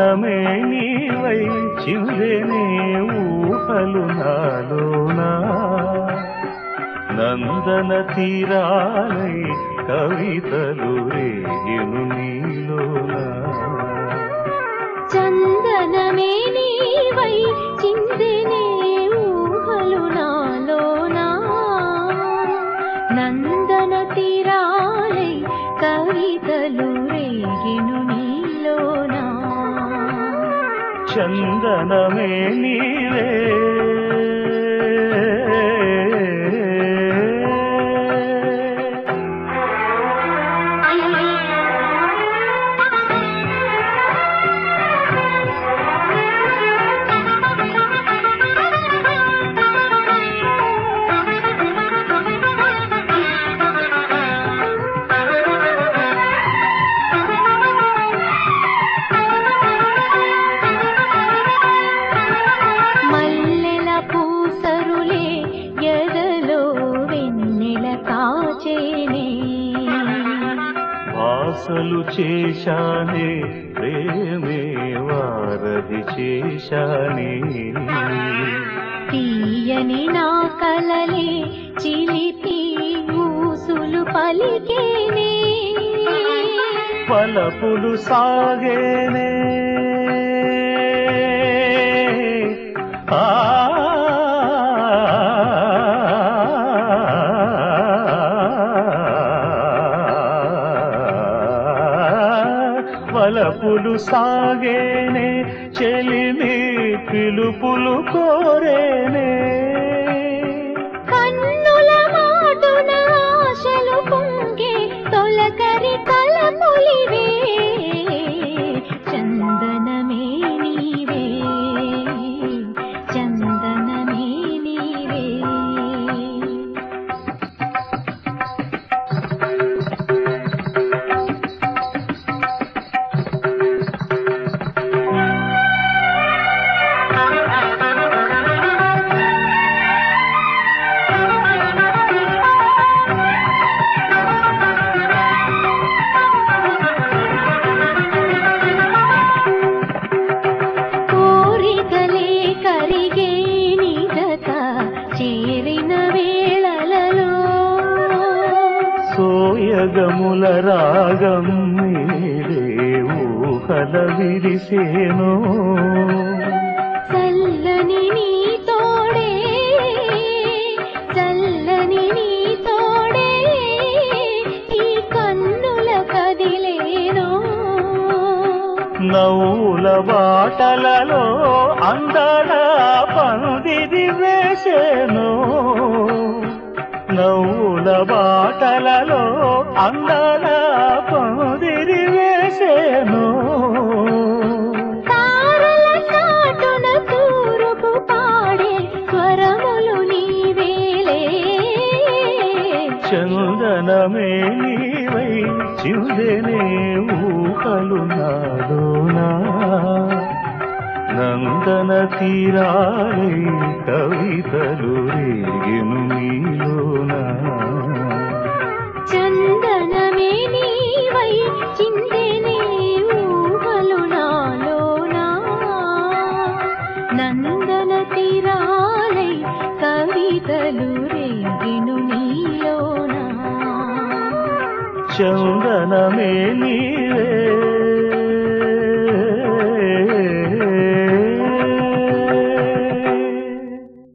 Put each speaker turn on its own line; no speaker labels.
చందనమే నీవై చిందెనే ఊహలు నాలోనా నందన తీరాలై కవితలు రేగిను నీలోనా
చందనమే నీవై చిందెనే ఊహలు నాలోనా నందన తీరాలై కవితలు రేగిను నీలోనా
చందనమే నీవే
మల్లెల పూసరులే ఎదలో వెన్నెల కాచేనే
ఆశలు చేశానే ప్రేమే వారధి చేశానే
తీయని నా కలలే చిలిపి ఊసులు పలికేనే
పలపులు సాగేనే ఆ వలపులు సాగేనే చెలిమి పిలుపులు కోరేనే
కన్నుల మాటున ఆశలు పొంగే తొలకరి తలపులివే చందనమే నీవే చందనమే నీవే కోరికలే కరిగే నిజత చేరిన వేళలలో
సోయగముల రాగం నీడే ఊహల విరిసేను
చల్లని నీ తోడే చల్లని నీ తోడే ఈ కన్నుల కదిలేను
నవ్వుల బాటలలో అందడ పందిది వేసేను నవ్వుల బాటలలో అందడ పందిది వేసేను
తారల చాటున తూరుపు పాడే స్వరములు నీవేలే
చందనమే నీవై చిందెనే ఊహలు నాలోనా నందన తీరాలై కవితలు రేగిను నీలోనా
చందనమే నీవై చిందెనే ఊహలు నాలోనా నందన తీరాలై కవితలు రేగిను నీలోనా
చందనమే నీ